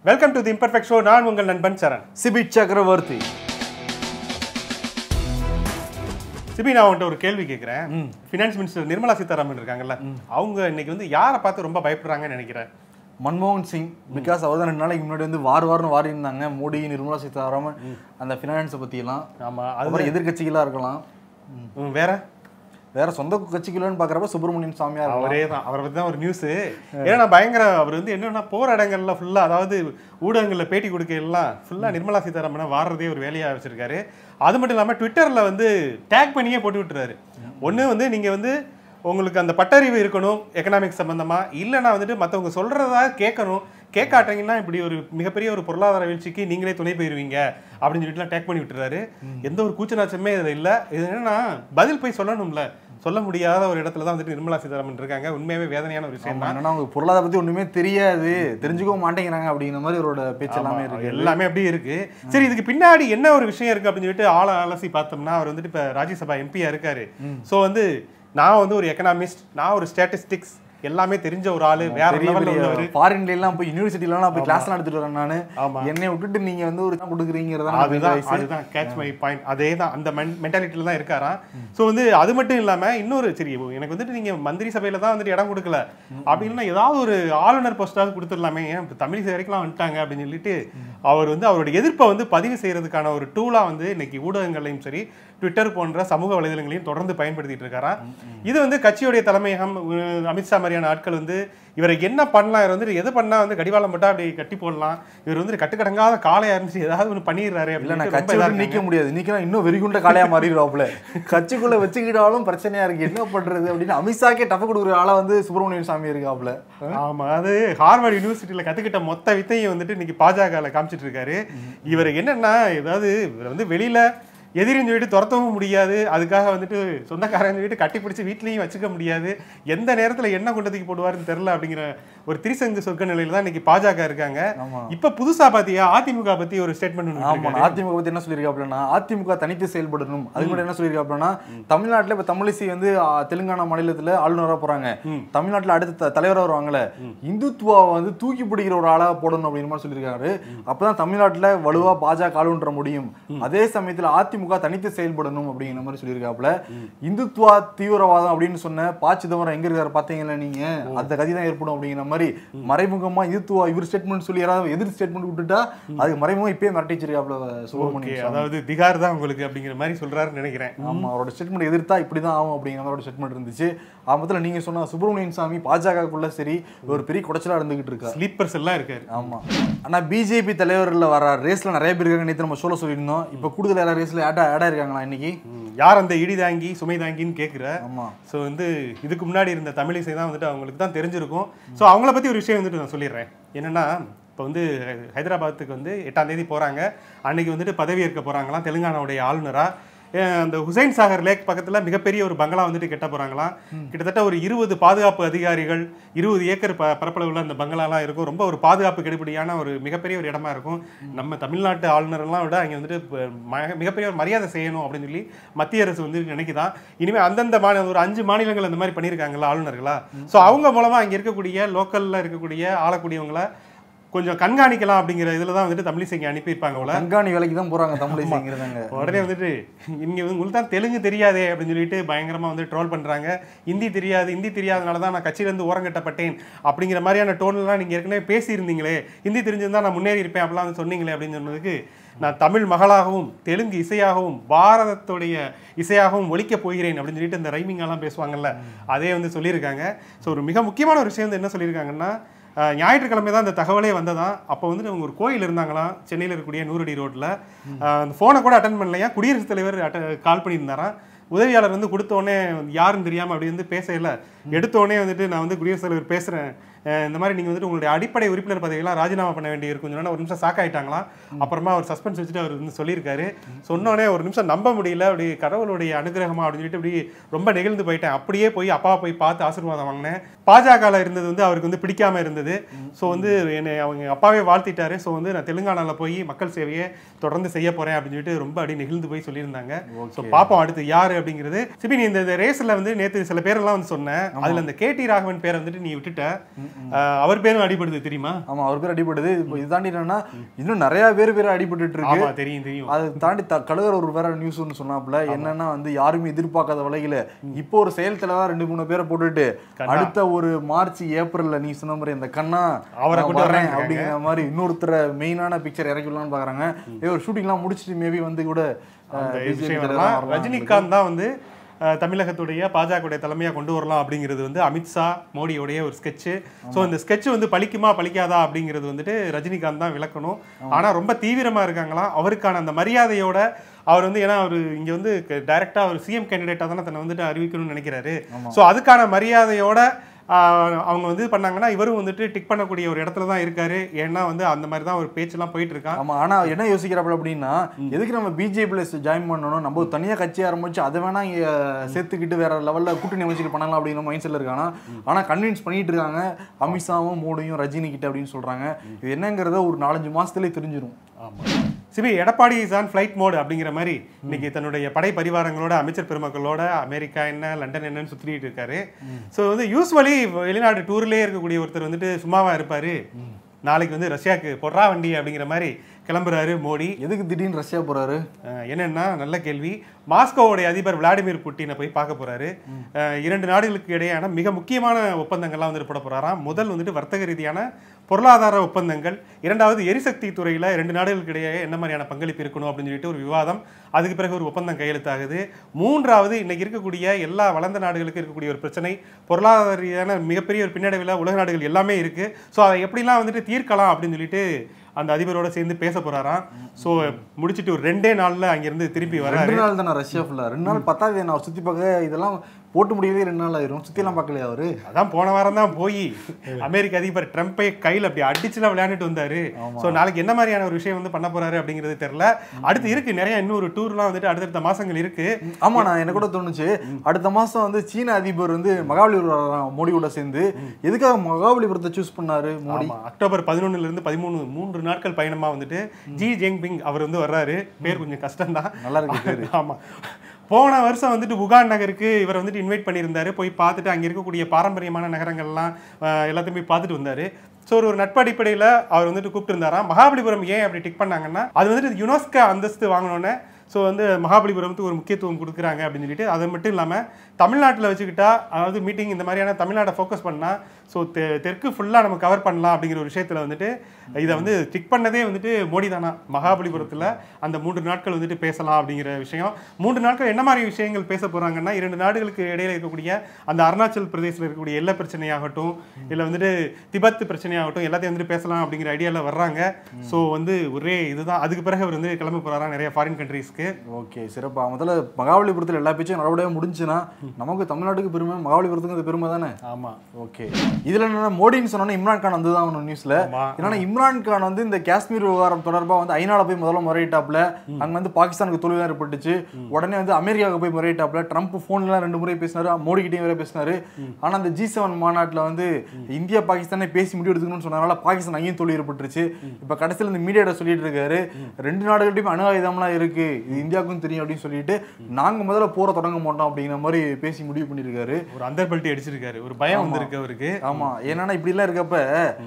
Welcome to the imperfect show நான் உங்கள் நண்பன் சரண் சிபி சக்கரவர்த்தி சிபி நான் உன்கிட்ட ஒரு கேள்வி கேட்குறேன் ஃபினான்ஸ் மினிஸ்டர் நிர்மலா சீதாராமன் இருக்காங்கல்ல அவங்க இன்னைக்கு வந்து யாரை பார்த்து ரொம்ப பயப்படுறாங்கன்னு நினைக்கிறேன் மன்மோகன் சிங் பிகாஸ் அவர் தான் ரெண்டு நாளைக்கு முன்னாடி வந்து வார் வார்னு வாரி இருந்தாங்க மோடி நிர்மலா சீதாராமன் அந்த ஃபினான்ஸை பற்றியெல்லாம் ஆமா அது அப்புறம் எதிர்கட்சிகளாக இருக்கலாம் ம், வேற வேற சொந்த கட்சிகள்னு பார்க்குறப்ப சுப்பிரமணியன் சாமியார் இருக்கலாம் அவரே தான் அவரை பத்தி தான் ஒரு நியூஸ் ஏன்னா பயங்கர அவர் வந்து என்னன்னா போராட்டங்கள்ல ஃபுல்லா அதாவது ஊடகங்கள்ல பேட்டி கொடுக்க எல்லாம் ஃபுல்லா நிர்மலா சீதாராமனை வாடுறதே ஒரு வேலையா வச்சிருக்காரு அது மட்டும் இல்லாம ட்விட்டர்ல வந்து டேக் பண்ணியே போட்டு விட்டுறாரு ஒண்ணு வந்து நீங்க வந்து உங்களுக்கு அந்த பட்டறிவு இருக்கணும் எக்கனாமிக்ஸ் சம்பந்தமா இல்லைன்னா வந்துட்டு மத்தவங்க சொல்றதா கேட்கணும் கேட்காட்டீங்கன்னா இப்படி ஒரு மிகப்பெரிய ஒரு பொருளாதார வீழ்ச்சிக்கு நீங்களே துணை போயிருவீங்க அப்படின்னு சொல்லிட்டுலாம் டேக் பண்ணி விட்டுறாரு எந்த ஒரு கூச்சநாச்சமே இதுல இல்ல இது என்னன்னா பதில் போய் சொல்லணும்ல சொல்ல முடியாத ஒரு இடத்துல தான் வந்துட்டு நிர்மலா சீதாராமன் இருக்காங்க உண்மையாவே வேதனையான ஒரு விஷயம் ஆமா, தான் என்னன்னா அவங்க பொருளாதார பத்தி ஒண்ணுமே தெரியாது தெரிஞ்சுக்கவும் மாட்டேங்கிறாங்க அப்படிங்கிற மாதிரி அவரோட பேச்சு எல்லாமே இருக்கு எல்லாமே அப்படியே இருக்கு சரி இதுக்கு பின்னாடி என்ன ஒரு விஷயம் இருக்கு அப்படின்னு சொல்லிட்டு ஆள அலசி பார்த்தோம்னா அவர் வந்துட்டு இப்ப ராஜ்யசபா எம்பியா இருக்காரு சோ வந்து நான் வந்து ஒரு எக்கனாமிஸ்ட் நான் ஒரு ஸ்டாட்டிஸ்டிக்ஸ் எல்லாமே தெரிஞ்ச ஒரு ஆளு வேற பெரிய லெவல்ல பெரிய உள்ளவர் ஃபாரின்ல எல்லாம் போய் யூனிவர்சிட்டில போய் கிளாஸ் எடுத்துட்டு வரேன் நானு ஆமா. என்னை விட்டுட்டு நீங்க வந்து ஒரு கொடுக்குறீங்கிறதா அதுதான் அதுதான் கேட்ச் மை பாயிண்ட் அதே தான் அந்த மென்டாலிட்டியில தான் இருக்காராம் ஸோ வந்து அது மட்டும் இல்லாம இன்னொரு சரி எனக்கு வந்துட்டு நீங்க மந்திரி சபையில தான் வந்துட்டு இடம் கொடுக்கல அப்படி இல்லைன்னா ஏதாவது ஒரு ஆளுநர் போஸ்டாவது கொடுத்துடலாமே ஏன் இப்ப தமிழிசை வரைக்கும் வந்துட்டாங்க அப்படின்னு சொல்லிட்டு அவர் வந்து அவருடைய எதிர்ப்பை வந்து பதிவு செய்யறதுக்கான ஒரு டூலா வந்து இன்னைக்கு ஊடகங்களையும் சரி ட்விட்டர் போன்ற சமூக வலைதளங்களையும் தொடர்ந்து பயன்படுத்திட்டு இருக்காராம் இது வந்து கட்சியுடைய தலைமையகம் உம், அமித்ஷா மாதிரியான ஆட்கள் வந்து இவரை என்ன பண்ணலாம் இவர் வந்து எது பண்ணா வந்து கடிவாளம் மட்டும் அப்படி கட்டி போடலாம் இவர் வந்து கட்டுக்கடங்காத காளையா இருந்துச்சு ஏதாவது ஒன்று பண்ணிடுறாரு இல்ல நான் அப்படின்னு கட்சி விட்டு நீக்க முடியாது நீக்கினா இன்னும் வெறிகுண்ட காளையா மாறிடுவாப்புல கட்சிக்குள்ள வச்சுக்கிட்டாலும் பிரச்சனையா இருக்கு என்ன பண்றது அப்படின்னு அமித்ஷாக்கே டஃப் கொடுக்குற ஆளா வந்து சுப்பிரமணியன் சாமி இருக்காப்புல ஆமா அது ஹார்வர்ட் யூனிவர்சிட்டியில கத்துக்கிட்ட மொத்த வித்தையும் வந்துட்டு இன்னைக்கு பாஜகல காமிச்சிட்டு இருக்காரு இவர் என்னன்னா ஏதாவது இவர் வந்து வெளியில எதிரின்னு சொல்லிட்டு துரத்தவும் முடியாது அதுக்காக வந்துட்டு சொந்தக்காரங்க சொல்லிட்டு கட்டி பிடிச்சி வீட்லயும் வச்சுக்க முடியாது எந்த நேரத்துல என்ன கொண்டதுக்கு போடுவாருன்னு தெரியல அப்படிங்கிற ஒரு திரிசங்கு சொர்க்க நிலையில தான் இன்னைக்கு பாஜக இருக்காங்க ஆமா இப்ப புதுசா பாத்தியா அதிமுக பத்தி ஒரு ஸ்டேட்மெண்ட் ஆமா அதிமுக பத்தி என்ன சொல்லியிருக்காப்லன்னா அதிமுக தனித்து செயல்படணும் அதுக்கு முன்னாடி என்ன சொல்லியிருக்காப்லன்னா தமிழ்நாட்டுல இப்ப தமிழிசை வந்து ஆ, தெலுங்கானா மாநிலத்துல ஆளுநரா போறாங்க தமிழ்நாட்டுல அடுத்த த- தலைவரா வருவாங்கல்ல இந்துத்துவா வந்து தூக்கி பிடிக்கிற ஒரு ஆளா போடணும் அப்படிங்கிற மாதிரி சொல்லியிருக்காரு அப்பதான் தமிழ்நாட்டுல வலுவா பாஜக ஆளுன்ற முடியும் அதே சமயத்துல அதிமுக தனித்து செயல்படணும் அப்படிங்கிற மாதிரி சொல்லியிருக்காப்ல இந்துத்துவா தீவிரவாதம் அப்படின்னு சொன்ன ப சிதம்பரம் எங்க இருக்காரு பாத்தீங்களா நீங்க அந்த கதி தான் ஏற்படும் அப்படிங்கிற மாதிரி மறைமுகமா இந்துத்துவா இவர் ஸ்டேட்மெண்ட் சொல்லி யாராவது எதிர் ஸ்டேட்மெண்ட் விட்டுட்டா அதுக்கு மறைமுகம் இப்பயே மிரட்டிச்சிருக்காப்ல ஓகே சுப்பிரமணியம் சாமி. அதாவது திகார் தான் உங்களுக்கு அப்படிங்கிற மாதிரி சொல்றாருன்னு நினைக்கிறேன் ஆமா அவரோட ஸ்டேட்மெண்ட் எதிர்த்தா இப்படிதான் ஆகும் அப்படிங்கிற மாதிரி ஒரு ஸ்டேட்மெண்ட் இருந்துச்சு ஆமத்துல நீங்க சொன்ன சுப்பிரமணியன் சாமி பாஜகக்குள்ள சரி ஒரு பெரிய குடைச்சலா இருந்துகிட்டு இருக்கா ஸ்லீப்பர்ஸ் எல்லாம் இருக்காரு ஆமா ஆனா பிஜேபி தலைவர்ல வர ரேஸ்ல நிறைய பேர் இருக்காங்க நேற்று நம்ம ஷோல சொல்லியிருந்தோம் இப்ப கூடுதல் யாரா ரேஸ்ல ஆடா ஆடா இருக்காங்களா இன்னைக்கு ம், யார் அந்த இடி தாங்கி சுமை தாங்கின்னு கேட்குற ஆமா ஸோ வந்து இதுக்கு முன்னாடி இருந்த தமிழிசை தான் வந்துட்டு அவங்களுக்கு தான் தெரிஞ்சிருக்கும் ஸோ அவங்கள பற்றி ஒரு விஷயம் வந்துட்டு நான் சொல்லிடுறேன் என்னன்னா இப்போ வந்து ஹை- ஹைதராபாத்துக்கு வந்து எட்டாம் தேதி போகிறாங்க அன்னைக்கு வந்துட்டு பதவி ஏற்க போகிறாங்களாம் தெலுங்கானாவுடைய ஆளுநராக அந்த ஹுசைன் சாகர் லேக் பக்கத்தில் மிகப்பெரிய ஒரு பங்களா வந்துட்டு கட்ட போகிறாங்களாம் கிட்டத்தட்ட ஒரு இருபது பாதுகாப்பு அதிகாரிகள் இருபது ஏக்கர் ப பரப்பளவுள்ள அந்த பங்களாலாம் இருக்கும் ரொம்ப ஒரு பாதுகாப்பு கெடுபிடியான ஒரு மிகப்பெரிய ஒரு இடமா இருக்கும் நம்ம தமிழ்நாட்டு ஆளுநரெல்லாம் விட அங்கே வந்துட்டு இப்ப ம- மிகப்பெரிய ஒரு மரியாதை செய்யணும் அப்படின்னு சொல்லி மத்திய அரசு வந்து நினைக்குதான் இனிமே அந்தந்த மாநில ஒரு அஞ்சு மாநிலங்கள் அந்த மாதிரி பண்ணியிருக்காங்கல்ல ஆளுநர்களா ஸோ அவங்க மூலமா அங்கே இருக்கக்கூடிய லோக்கல்ல இருக்கக்கூடிய ஆளக்கூடியவங்கள கொஞ்சம் கண்காணிக்கலாம் அப்படிங்கிற இதில் தான் வந்துட்டு தமிழிசைக்கு அனுப்பியிருப்பாங்க போல கண்காணி வேலைக்கு தான் போறாங்க தமிழிசைங்கிறதாங்க உடனே வந்துட்டு இங்க வந்து உங்களுக்கு தான் தெலுங்கு தெரியாதே அப்படின்னு சொல்லிட்டு பயங்கரமா வந்து ட்ரோல் பண்றாங்க ஹிந்தி தெரியாது ஹிந்தி தெரியாதனால தான் நான் கட்சியில இருந்து ஓரங்கட்டப்பட்டேன் அப்படிங்கிற மாதிரியான டோன்லாம் நீங்க ஏற்கனவே பேசியிருந்தீங்களே ஹிந்தி தெரிஞ்சிருந்தா நான் முன்னேறி இருப்பேன் அப்படிலாம் வந்து சொன்னீங்களே அப்படின்னு சொன்னதுக்கு நான் தமிழ் மகளாகவும் தெலுங்கு இசையாகவும் பாரதத்துடைய இசையாகவும் ஒழிக்க போகிறேன் அப்படின்னு சொல்லிட்டு இந்த ரைமிங் எல்லாம் பேசுவாங்கல்ல அதே வந்து சொல்லியிருக்காங்க ஸோ ஒரு மிக முக்கியமான ஒரு விஷயம் வந்து என்ன சொல்லியிருக்காங்கன்னா அஹ், ஞாயிற்றுக்கிழமை தான் இந்த தகவலே வந்ததாம் அப்போ வந்துட்டு அவங்க ஒரு கோயில் இருந்தாங்களாம் சென்னையில் இருக்கக்கூடிய நூறடி ரோட்டில் அந்த ஃபோனை கூட அட்டன் பண்ணலையா குடியரசுத் தலைவர் அட்ட கால் பண்ணியிருந்தாராம் உதவியாளர் வந்து கொடுத்தோடனே யாருன்னு தெரியாமல் அப்படி வந்து பேசல எடுத்தோடனே வந்துட்டு நான் வந்து குடியரசுத் தலைவர் பேசுகிறேன் இந்த மாதிரி நீங்கள் வந்துட்டு உங்களுடைய அடிப்படை உறுப்பினர் பதவியெல்லாம் ராஜினாமா பண்ண வேண்டி இருக்கும் சொன்னா ஒரு நிமிஷம் சாக் ஆயிட்டாங்களாம் அப்புறமா அவர் சஸ்பென்ஸ் வச்சுட்டு அவர் வந்து சொல்லியிருக்காரு சொன்னோடனே ஒரு நிமிஷம் நம்ப முடியல அப்படி கடவுளுடைய அனுகிரகமா அப்படின்னு சொல்லிட்டு அப்படி ரொம்ப நெகிழ்ந்து போயிட்டேன் அப்படியே போய் அப்பாவை போய் பார்த்து ஆசீர்வாதம் வாங்கினேன் பாஜகவில் இருந்தது வந்து அவருக்கு வந்து பிடிக்காம இருந்தது ஸோ வந்து என்னை அவங்க அப்பாவே வாழ்த்திட்டாரு ஸோ வந்து நான் தெலுங்கானால போய் மக்கள் சேவையை தொடர்ந்து செய்ய போறேன் அப்படின்னு சொல்லிட்டு ரொம்ப அப்படி நெகிழ்ந்து போய் சொல்லியிருந்தாங்க ஸோ பார்ப்போம் அடுத்து யாரு அப்படிங்கிறது சிபி நீ இந்த ரேஸ்ல வந்து நேத்து சில பேரெல்லாம் வந்து சொன்னேன் அதுல அந்த கேடி ராகவன் பேரை வந்துட்டு நீ விட்டுட்ட அஹ், அவர் பேரும் அடிபடுது தெரியுமா ஆமா அவர் பேர் அடிபடுது இப்போ இது தாண்டி என்னன்னா இன்னும் நிறைய பேர் பேர் அடிபட்டுட்டு இருக்கு ஆமா தெரியும் தெரியும் அதை தாண்டி த கழுகர் ஒரு வேற நியூஸ் ஒன்று சொன்னாப்புல என்னன்னா வந்து யாருமே எதிர்பார்க்காத வகையில இப்போ ஒரு செயல் தலைவா ரெண்டு மூணு பேரை போட்டுட்டு கண்ணா. அடுத்த ஒரு மார்ச் ஏப்ரல்ல நீ சொன்ன மாதிரி இந்த கண்ணா அவரை நான் கொண்டு வரேன் வர்றேன் அப்படிங்கிற மாதிரி இன்னொருத்தர மெயினான பிக்சர் இறக்கி விடலாம்னு பாக்குறாங்க ஏ ஒரு ஷூட்டிங்லாம் முடிச்சுட்டு மேபி வந்து கூட அஹ், அந்த BJP விஷயம் தலைவரா வரலாம் வரலாம். ரஜினிகாந்த் தான் வந்து அஹ், தமிழகத்துடைய பாஜகவுடைய தலைமையா கொண்டு வரலாம் அப்படிங்கிறது வந்து அமித்ஷா மோடியோடைய ஒரு ஸ்கெட்ச் ஸோ இந்த ஸ்கெட்ச் வந்து பலிக்குமா பலிக்காதா அப்படிங்கிறது வந்துட்டு ரஜினிகாந்த் தான் விளக்கணும் ஆனா ரொம்ப தீவிரமா இருக்காங்களாம் அவருக்கான அந்த மரியாதையோட அவர் வந்து ஏன்னா அவர் இங்க வந்து டைரக்டா அவர் சிஎம் கேண்டிடேட்டா தானே தன்னை வந்துட்டு அறிவிக்கணும்னு நினைக்கிறாரு ஸோ அதுக்கான மரியாதையோட ஆஹ், அவங்க வந்து பண்ணாங்கன்னா இவரும் வந்துட்டு டிக் பண்ணக்கூடிய ஒரு இடத்துல தான் இருக்காரு ஏன்னா வந்து அந்த மாதிரி தான் ஒரு பேச்செல்லாம் போயிட்டு இருக்கான் ஆமா ஆனா என்ன யோசிக்கிறாப்புல அப்படின்னா எதுக்கு நம்ம பிஜேபியில ஜாயின் பண்ணணும் நம்ம ஒரு தனியா கட்சி ஆரம்பிச்சு அதை வேணா இங்க சேர்த்துக்கிட்டு வேற லெவல்ல கூட்டணி அமைச்சுட்டு பண்ணலாம் அப்படிங்கிற மைண்ட் செட்ல இருக்கானா ஆனா கன்வின்ஸ் பண்ணிட்டு இருக்காங்க அமித்ஷாவும் மோடியும் ரஜினி கிட்ட அப்படின்னு சொல்றாங்க இது என்னங்கிறத ஒரு நாலஞ்சு மாசத்துலயே தெரிஞ்சிரும் CP Edappadi is on flight mode அப்படிங்கிற மாதிரி இன்னைக்கு தன்னுடைய படை பரிவாரங்களோட அமைச்சர் பெருமக்களோட அமெரிக்கா என்ன லண்டன் என்னன்னு சுத்திட்டு இருக்காரு ஸோ வந்து யூஸ்வலி வெளிநாடு டூர்லயே இருக்கக்கூடிய ஒருத்தர் வந்துட்டு சும்மாவா இருப்பாரு நாளைக்கு வந்து ரஷ்யாவுக்கு பொறா வண்டி அப்படிங்கிற மாதிரி கிளம்புறாரு மோடி எதுக்கு திடீர்னு ரஷ்யா போறாரு அஹ் என்னன்னா நல்ல கேள்வி மாஸ்கோவுடைய அதிபர் விளாடிமிர் புட்டினை போய் பார்க்க போறாரு அஹ் இரண்டு நாடுகளுக்கு இடையேயான மிக முக்கியமான ஒப்பந்தங்கள்லாம் வந்துட்டு போட போறாராம் முதல் வந்துட்டு வர்த்தக ரீதியான பொருளாதார ஒப்பந்தங்கள் இரண்டாவது எரிசக்தி துறையில ரெண்டு நாடுகளுக்கு இடையே என்ன மாதிரியான பங்களிப்பு இருக்கணும் அப்படின்னு சொல்லிட்டு ஒரு விவாதம் அதுக்கு பிறகு ஒரு ஒப்பந்தம் கையெழுத்தாகுது மூன்றாவது இன்னைக்கு இருக்கக்கூடிய எல்லா வளர்ந்த நாடுகளுக்கு இருக்கக்கூடிய ஒரு பிரச்சனை பொருளாதார ரீதியான மிகப்பெரிய ஒரு பின்னடைவில் உலக நாடுகள் எல்லாமே இருக்கு ஸோ அதை எப்படிலாம் வந்துட்டு தீர்க்கலாம் அப்படின்னு சொல்லிட்டு அந்த அதிபரோட சேர்ந்து பேச போறாராம் ஸோ முடிச்சிட்டு ஒரு ரெண்டே நாள்ல அங்கிருந்து திருப்பி வராரு ரெண்டு நாள் தானே ரஷ்யா ஃபுல்லா ரெண்டு நாள் பத்தாது நான் சுத்தி பார்க்க இதெல்லாம் போட்டு முடியவே ரெண்டு நாள் ஆயிரும் சுத்தி எல்லாம் பார்க்கலையா அவரு அதான் போன வாரம் தான் போய் அமெரிக்க அதிபர் ட்ரம்ப்பை கையில் அப்படி அடிச்சுலாம் விளையாண்டுட்டு வந்தாரு ஸோ நாளைக்கு என்ன மாதிரியான ஒரு விஷயம் வந்து பண்ண போறாரு அப்படிங்கிறது தெரியல அடுத்து இருக்கு நிறைய இன்னொரு டூர்லாம் வந்துட்டு அடுத்தடுத்த மாசங்கள் இருக்கு ஆமா நான் எனக்கு கூட தோணுச்சு அடுத்த மாசம் வந்து சீன அதிபர் வந்து மகாபலிபுரம் வர்றாராம் மோடியோட சேர்ந்து எதுக்காக மகாபலிபுரத்தை சூஸ் பண்ணாரு மோடி ஆமா அக்டோபர் பதினொன்னுல இருந்து பதிமூணு மூன்று நாட்கள் பயணமா வந்துட்டு ஜி ஜின்பிங் அவர் வந்து வர்றாரு பேர் கொஞ்சம் கஷ்டம்தான் நல்லா இருக்கு பேரு ஆமா போன வருஷம் வந்துட்டு வுகான் நகருக்கு இவர் வந்துட்டு இன்வைட் பண்ணியிருந்தாரு போய் பார்த்துட்டு அங்கே இருக்கக்கூடிய பாரம்பரியமான நகரங்கள்லாம் அஹ், எல்லாத்தையும் போய் பார்த்துட்டு வந்தாரு ஸோ ஒரு ஒரு நட்பு அடிப்படையில் அவர் வந்துட்டு கூப்பிட்டுருந்தாராம் மகாபலிபுரம் ஏன் அப்படி டிக் பண்ணாங்கன்னா அது வந்துட்டு யுனெஸ்கோ அந்தஸ்து வாங்கினோன்னே ஸோ வந்து மகாபலிபுரத்துக்கு ஒரு முக்கியத்துவம் கொடுக்குறாங்க அப்படின்னு சொல்லிட்டு அது மட்டும் இல்லாமல் தமிழ்நாட்டில் வச்சுக்கிட்டா அதாவது மீட்டிங் இந்த மாதிரியான தமிழ்நாட்டை ஃபோக்கஸ் பண்ணால் ஸோ தெ தெற்கு ஃபுல்லாக நம்ம கவர் பண்ணலாம் அப்படிங்கிற ஒரு விஷயத்தில் வந்துட்டு இதை வந்து டிக் பண்ணதே வந்துட்டு மோடி தானா மகாபலிபுரத்தில் அந்த மூன்று நாட்கள் வந்துட்டு பேசலாம் அப்படிங்கிற விஷயம் மூன்று நாட்கள் என்ன மாதிரி விஷயங்கள் பேச போகிறாங்கன்னா இரண்டு நாடுகளுக்கு இடையில இருக்கக்கூடிய அந்த அருணாச்சல் பிரதேசத்தில் இருக்கக்கூடிய எல்லை பிரச்சனையாகட்டும் இல்லை வந்துட்டு திபெத் பிரச்சனையாகட்டும் எல்லாத்தையும் வந்துட்டு பேசலாம் அப்படிங்கிற ஐடியாவில் வர்றாங்க ஸோ வந்து ஒரே இதுதான் அதுக்கு பிறகு அவர் வந்து கிளம்ப போகிறாரா நிறைய ஃபாரின் கண்ட்ரீஸ்க்கு ஓகே சிறப்பா முதல்ல மகாபலிபுரத்துல எல்லா பேச்சும் நல்லபடியா முடிஞ்சுன்னா நமக்கு தமிழ்நாட்டுக்கு பெருமை மகாபலிபுரத்துக்கு அது பெருமை தானே ஆமாம் ஓகே இதுல என்னன்னா மோடின்னு சொன்னோன்னா இம்ரான் கான் வந்து தான் நியூஸ்ல ஆமா. என்னன்னா இம்ரான் கான் வந்து இந்த காஷ்மீர் விவகாரம் தொடர்பா வந்து ஐநால போய் முதல்ல முறையிட்டாப்ல அங்க வந்து பாகிஸ்தானுக்கு தோல்வி தான் ஏற்பட்டுச்சு உடனே வந்து அமெரிக்காவுக்கு போய் முறையிட்டாப்ல ட்ரம்ப் போன்ல ரெண்டு முறை பேசினாரு மோடி கிட்டயும் வேற பேசினாரு ஆனா அந்த ஜி செவன் மாநாட்டுல வந்து இந்தியா பாகிஸ்தானே பேசி முடிவு எடுத்துக்கணும்னு சொன்னனால பாகிஸ்தான் அங்கேயும் தோல்வி ஏற்பட்டுருச்சு இப்ப கடைசியில இந்த மீடியாட்ட சொல்லிட்டு இருக்காரு ரெண்டு நாடுகள்டையும் அணு ஆயுதம்லாம் இருக்கு இது இந்தியாவுக்கும் தெரியும் அப்படின்னு சொல்லிட்டு நாங்க முதல்ல போற தொடங்க மாட்டோம் அப்படிங்கிற மாதிரி பேசி முடிவு பண்ணிருக்காரு ஒரு அந்தர் பல்ட்டி அடிச்சிருக்காரு ஒரு பயம் வந்திருக்கு அவருக்கு ஆமா ஏன்னா இப்படி எல்லாம் இருக்கப்ப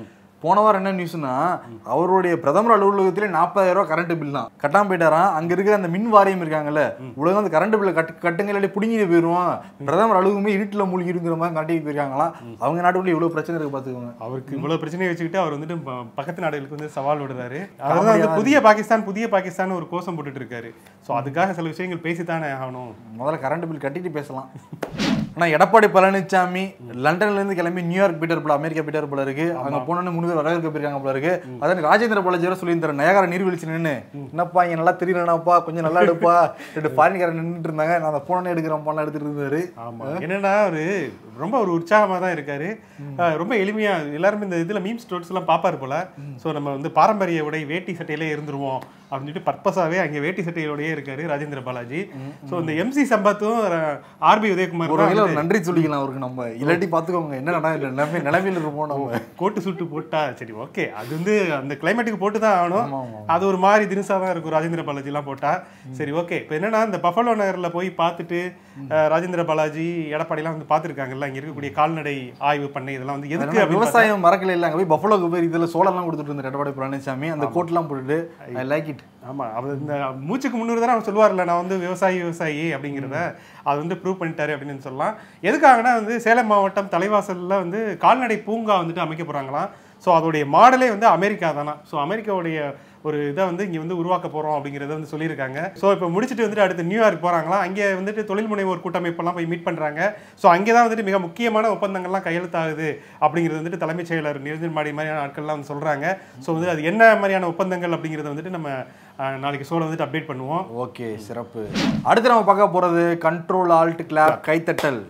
போன வாரம் என்ன நியூஸ்னா அவருடைய பிரதமர் அலுவலகத்திலே நாற்பதாயிரம் ரூபாய் கரண்ட் பில் தான் கட்டாம போயிட்டாராம் அங்க இருக்கிற அந்த மின் வாரியம் இருக்காங்கல்ல உலகம் அந்த கரண்ட் பில்ல கட்டு கட்டுங்க இல்லாட்டி புடுங்கிட்டு போயிருவோம் பிரதமர் அலுவலகமே இருட்டுல மூழ்கி இருக்கிற மாதிரி காட்டிட்டு போயிருக்காங்களாம் அவங்க நாட்டுக்குள்ள இவ்வளவு பிரச்சனை இருக்கு பாத்துக்கோங்க அவருக்கு இவ்வளவு பிரச்சனையை வச்சுக்கிட்டு அவர் வந்துட்டு ப- பக்கத்து நாடுகளுக்கு வந்து சவால் விடுறாரு அதான் வந்து புதிய பாகிஸ்தான் புதிய பாகிஸ்தான் ஒரு கோஷம் போட்டுட்டு இருக்காரு சோ அதுக்காக சில விஷயங்கள் பேசித்தானே ஆகணும் முதல்ல கரண்ட் பில் கட்டிட்டு பேசலாம் ஆனா எடப்பாடி பழனிசாமி லண்டன்ல இருந்து கிளம்பி நியூயார்க் போயிட்டார் போல அமெரிக்கா போயிட்டார் போல இருக்கு அங்க போனோன்னு மூணு பேர் வரவேற்க போயிருக்காங்க போல இருக்கு அதான் ராஜேந்திர பாலாஜி சொல்லியிருந்தாரு நயகார நீர்வீழ்ச்சி நின்னு என்னப்பா இங்க நல்லா தெரியலனாப்பா கொஞ்சம் நல்லா எடுப்பா ரெண்டு ஃபாரின்காரன் நின்றுட்டு இருந்தாங்க நான் அந்த போனே எடுக்கிறேன் எடுத்துட்டு இருந்தாரு ஆமா என்னன்னா ஒரு ரொம்ப ஒரு உற்சாகமா தான் இருக்காரு அஹ் ரொம்ப எளிமையா எல்லாருமே இந்த இதுல மீம் ஸ்டோர்ஸ் எல்லாம் பாப்பாரு போல சோ நம்ம வந்து பாரம்பரிய உடை வேட்டி சட்டையிலே இருந்துருவோம் அப்படின்னு சொல்லிட்டு பர்பஸாவே அங்கே வேட்டி சட்டையோடயே இருக்காரு ராஜேந்திர பாலாஜி ஸோ இந்த எம்சி சம்பத்தும் ஆர்பி உதயகுமார் ஒரு தான் வகையில ஒரு நன்றி சொல்லிக்கலாம் அவருக்கு நம்ம இல்லாட்டி பாத்துக்கோங்க என்ன நட நிலைமை நிலைமையில இருப்போம் நம்ம கோட்டு சூட்டு போட்டா சரி ஓகே அது வந்து அந்த கிளைமேட்டுக்கு போட்டு தான் ஆகணும் ஆமா, ஆமா. அது ஒரு மாதிரி தினுசா தான் இருக்கும் ராஜேந்திர பாலாஜிலாம் போட்டா சரி ஓகே இப்போ என்னன்னா இந்த பஃபலோ நகர்ல போய் பார்த்துட்டு அஹ், ராஜேந்திர பாலாஜி எடப்பாடிலாம் வந்து பார்த்துருக்காங்கல்ல இங்க இருக்கக்கூடிய கால்நடை ஆய்வு பண்ணை இதெல்லாம் வந்து எதுக்கு அதனால அப்படின்னு விவசாயம் மறக்கல இல்ல அங்க போய் பஃபலோக்கு போய் இதுல சோளம்லாம் கொடுத்துட்டு இருந்தார் எடப்பாடி பழனிசாமி அந்த கோட்லாம் போட்டுட்டு ஐ லைக் இட் ஆமா அவர் இந்த மூச்சுக்கு முன்னூறு தானே அவர் சொல்லுவார்ல நான் வந்து விவசாயி விவசாயி அப்படிங்கிறத அது வந்து ப்ரூவ் பண்ணிட்டாரு அப்படின்னு சொல்லலாம் எதுக்காகனா வந்து சேலம் மாவட்டம் தலைவாசல்ல வந்து கால்நடை பூங்கா வந்துட்டு அமைக்க போறாங்களாம் ஸோ அதோடைய மாடலே வந்து அமெரிக்கா தானா ஸோ அமெரிக்காவுடைய ஒரு இதை வந்து இங்கே வந்து உருவாக்க போகிறோம் அப்படிங்கிறத வந்து சொல்லியிருக்காங்க ஸோ இப்போ முடிச்சுட்டு வந்துட்டு அடுத்து நியூயார்க் போகிறாங்களாம் அங்கே வந்துட்டு தொழில் முனைவோர் கூட்டமைப்பெல்லாம் போய் மீட் பண்ணுறாங்க ஸோ அங்கே தான் வந்துட்டு மிக முக்கியமான ஒப்பந்தங்கள்லாம் கையெழுத்தாகுது அப்படிங்கிறது வந்துட்டு தலைமைச் செயலர் நிரஞ்சன் மாடி மாதிரியான ஆட்கள்லாம் வந்து சொல்கிறாங்க ஸோ வந்து அது என்ன மாதிரியான ஒப்பந்தங்கள் அப்படிங்கிறத வந்துட்டு நம்ம அஹ், நாளைக்கு ஷோவில் வந்துட்டு அப்டேட் பண்ணுவோம் ஓகே சிறப்பு அடுத்து நம்ம பார்க்க போறது கண்ட்ரோல் ஆல்ட் கிளாப் கைத்தட்டல்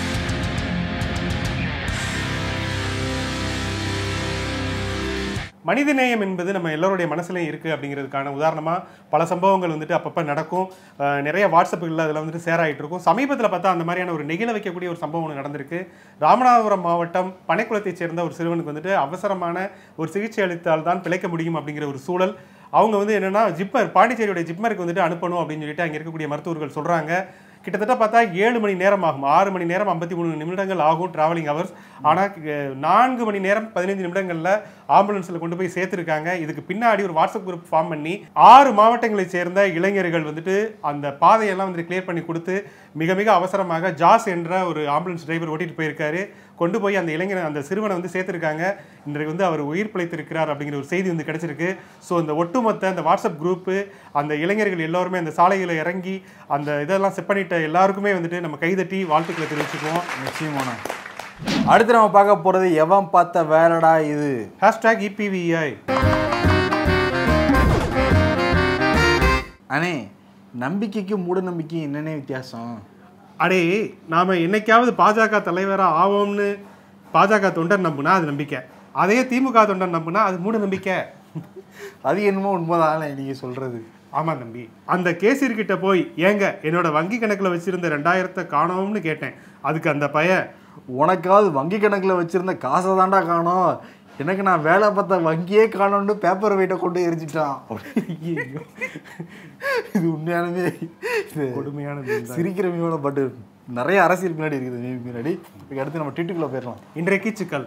மனிதநேயம் என்பது நம்ம எல்லோருடைய மனசுலையும் இருக்குது அப்படிங்கிறதுக்கான உதாரணமாக பல சம்பவங்கள் வந்துட்டு அப்பப்போ நடக்கும் அஹ் நிறைய வாட்ஸ்அப்புகளில் அதில் வந்துட்டு ஷேர் ஆகிட்டு இருக்கும் சமீபத்தில் பார்த்தா அந்த மாதிரியான ஒரு நெகிழ வைக்கக்கூடிய ஒரு சம்பவம் ஒன்று நடந்திருக்கு ராமநாதபுரம் மாவட்டம் பனைக்குளத்தைச் சேர்ந்த ஒரு சிறுவனுக்கு வந்துட்டு அவசரமான ஒரு சிகிச்சை அளித்தால் தான் பிழைக்க முடியும் அப்படிங்கிற ஒரு சூழல் அவங்க வந்து என்னன்னா ஜிப்மர் பாண்டிச்சேரியோட ஜிப்மருக்கு வந்துட்டு அனுப்பணும் அப்படின்னு சொல்லிட்டு அங்கே இருக்கக்கூடிய மருத்துவர்கள் சொல்கிறாங்க கிட்டத்தட்ட பார்த்தா ஏழு மணி நேரம் ஆகும் ஆறு மணி நேரம் ஐம்பத்தி மூணு நிமிடங்கள் ஆகும் டிராவலிங் ஹவர்ஸ் ஆனால் நான்கு மணி நேரம் பதினைந்து நிமிடங்களில் ஆம்புலன்ஸில் கொண்டு போய் சேர்த்துருக்காங்க இதுக்கு பின்னாடி ஒரு வாட்ஸ்அப் குரூப் ஃபார்ம் பண்ணி ஆறு மாவட்டங்களைச் சேர்ந்த இளைஞர்கள் வந்துட்டு அந்த பாதையெல்லாம் வந்து கிளியர் பண்ணி கொடுத்து மிக மிக அவசரமாக ஜாஸ் என்ற ஒரு ஆம்புலன்ஸ் டிரைவர் ஓட்டிட்டு போயிருக்காரு கொண்டு போய் அந்த இளைஞர் அந்த சிறுவனை வந்து சேர்த்துருக்காங்க இன்றைக்கு வந்து அவர் உயிர் பிழைத்திருக்கிறார் அப்படிங்கிற ஒரு செய்தி வந்து கிடைச்சிருக்கு ஸோ இந்த ஒட்டுமொத்த அந்த வாட்ஸ்அப் குரூப்பு அந்த இளைஞர்கள் எல்லாருமே அந்த சாலைகளை இறங்கி அந்த இதெல்லாம் செட் பண்ணிட்ட எல்லாருக்குமே வந்துட்டு நம்ம கைதட்டி வாழ்த்துக்களை தெரிவிச்சுக்குவோம் நிச்சயமான அடுத்து நம்ம பார்க்க போறது எவன் பார்த்த வேலைடா இது ஹேஷ்டாக் இபிவிஐ அண்ணே நம்பிக்கைக்கும் மூட நம்பிக்கையும் என்னென்ன வித்தியாசம் அடே நாம என்னைக்காவது பாஜக தலைவராக ஆவோம்னு பாஜக தொண்டர் நம்புனா அது நம்பிக்கை அதே திமுக தொண்டர் நம்புனா அது மூட நம்பிக்கை அது என்னமோ உண்மைதான் நீங்க சொல்றது ஆமா தம்பி அந்த கேசியர்கிட்ட போய் ஏங்க என்னோட வங்கி கணக்குல வச்சிருந்த ரெண்டாயிரத்தை காணோம்னு கேட்டேன் அதுக்கு அந்த பையன் உனக்காவது வங்கி கணக்குல வச்சிருந்த காசை தாண்டா காணோம் எனக்கு நான் வேலை பார்த்த வங்கியே காணோம்னு பேப்பர் வெயிட்டை கொண்டு எரிஞ்சிட்டான் ஐயையோ. இது உண்மையானவே இது கொடுமையான meme தான். சிரிக்கிற மீனோட பட் நிறைய அரசியல் பின்னாடி இருக்குது மீன் பின்னாடி இதுக்கு அடுத்து நம்ம ட்விட்டுக்குள்ள போயிடலாம் இன்றைக்கு சிக்கல்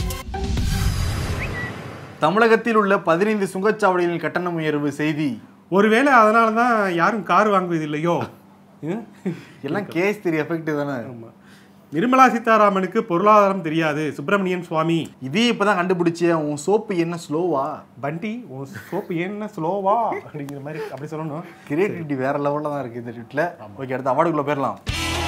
தமிழகத்தில் உள்ள பதினைந்து சுங்கச்சாவடிகளின் கட்டண உயர்வு செய்தி ஒருவேளை அதனால தான் யாரும் கார் வாங்குவது இல்லையோ ம்? எல்லாம் கேஸ் திரி எஃபெக்ட் தானே ஆமா. நிர்மலா சீதாராமனுக்கு பொருளாதாரம் தெரியாது சுப்பிரமணியன் சுவாமி இதே இப்பதான் கண்டுபிடிச்சேன் உன் சோப்பு என்ன ஸ்லோவா பண்டி உன் சோப்பு என்ன ஸ்லோவா அப்படிங்கிற மாதிரி அப்படி சொல்லணும் கிரியேட்டிவிட்டி வேற லெவல்ல தான் இருக்கு இந்த ட்விட்ல ஓகே அடுத்து அவார்டுக்குள்ள போயிடலாம்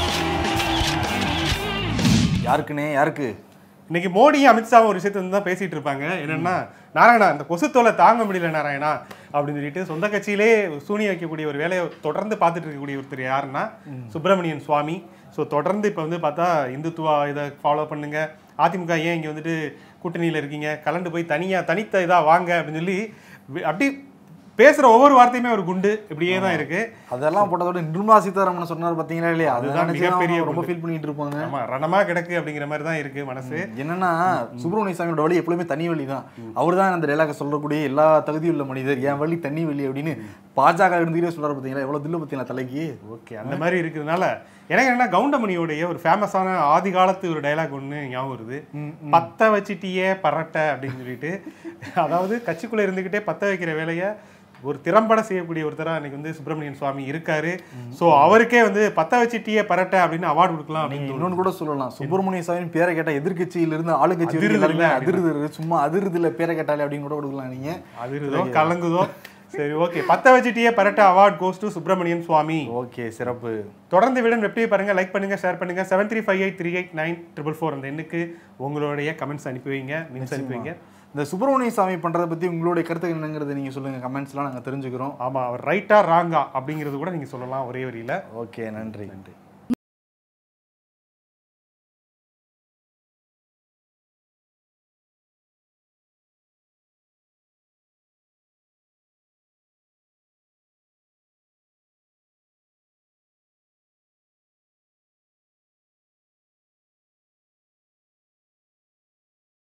யாருக்குனே யாருக்கு இன்னைக்கு மோடியும் அமித்ஷாவும் ஒரு விஷயத்தை வந்து தான் பேசிட்டு இருப்பாங்க என்னன்னா நாராயணா இந்த கொசுத்தோலை தாங்க முடியல நாராயணா அப்படின்னு சொல்லிட்டு சொந்த கட்சியிலே சூனிய வைக்கக்கூடிய ஒரு வேலையை தொடர்ந்து பார்த்துட்டு இருக்கக்கூடிய ஒருத்தர் யாருன்னா சுப்பிரமணியன் சுவாமி ஸோ தொடர்ந்து இப்போ வந்து பார்த்தா இந்துத்துவா இதை ஃபாலோ பண்ணுங்க அதிமுக ஏன் இங்கே வந்துட்டு கூட்டணியில் இருக்கீங்க கலண்டு போய் தனியாக தனித்த இதாக வாங்க அப்படின்னு சொல்லி வி- அப்படி பேசுகிற ஒவ்வொரு வார்த்தையுமே ஒரு குண்டு இப்படியே தான் இருக்கு அதெல்லாம் போட்டதோட நிர்மலா சீதாராமன் சொன்னார் பாத்தீங்களா இல்லையா அதுதான் அதுதான் மிகப்பெரிய மிகப்பெரிய ரொம்ப ஃபீல் பண்ணிட்டு இருப்பாங்க ஆமா ரணமா கிடக்கு அப்படிங்கிற மாதிரி தான் இருக்கு மனசு என்னன்னா சுப்பிரமணிய சாமியோட வழி எப்பவுமே தனி வழி தான் அவர் தான் அந்த டைலாக சொல்லக்கூடிய எல்லா தகுதியும் உள்ள மனிதர் என் வழி தண்ணி வழி அப்படின்னு பாஜக இருந்துகிட்டே சொல்றாரு பாத்தீங்களா எவ்வளவு தில்லு பாத்தீங்களா தலைக்கு ஓகே அந்த மாதிரி இருக்கிறதுனால எனக்கு என்ன கவுண்டமணியோடைய ஒரு ஃபேமஸான ஆதி காலத்து ஒரு டைலாக் ஒன்று ஞாபகம் வருது பத்த வச்சிட்டியே பரட்ட அப்படின்னு சொல்லிட்டு அதாவது கட்சிக்குள்ள இருந்துகிட்டே பத்த வைக்கிற வேலையை ஒரு திறம்பட செய்யக்கூடிய ஒருத்தரா இன்னைக்கு வந்து சுப்பிரமணியன் சுவாமி இருக்காரு ஸோ அவருக்கே வந்து பத்த வச்சிட்டியே பரட்ட அப்படின்னு அவார்டு கொடுக்கலாம் நீங்க அப்படின்னு இன்னொன்னு கூட சொல்லலாம் சுப்பிரமணிய சாமி பேரை கேட்டா எதிர்க்கட்சியில இருந்து ஆளுங்கட்சி அதிருது வரைக்கும் எல்லாருமே இல்ல அதிருது சும்மா அதிருதுல பேரை கேட்டாலே அப்படின்னு கூட கொடுக்கலாம் நீங்க அதிருதோ கலங்குதோ சரி ஓகே பத்த வச்சிட்டியே பரட்ட award goes to Subramanian Swamy okay சிறப்பு தொடர்ந்து விடன் வெப்டியை பாருங்க லைக் பண்ணுங்க ஷேர் பண்ணுங்க seven three five eight three eight nine triple four அந்த எண்ணுக்கு உங்களுடைய கமெண்ட்ஸ் அனுப்பி வைங்க மீன்ஸ் அனுப்பி வைங்க இந்த சுப்பிரமணிய சாமி பண்றதை பத்தி உங்களுடைய கருத்து என்னங்கிறத நீங்க சொல்லுங்க கமெண்ட்ஸ்லாம் நாங்க தெரிஞ்சுக்கிறோம் ஆமா அவர் ரைட்டா ராங்கா அப்படிங்கிறது கூட நீங்க சொல்லலாம் ஒரே வரியில ஓகே நன்றி நன்றி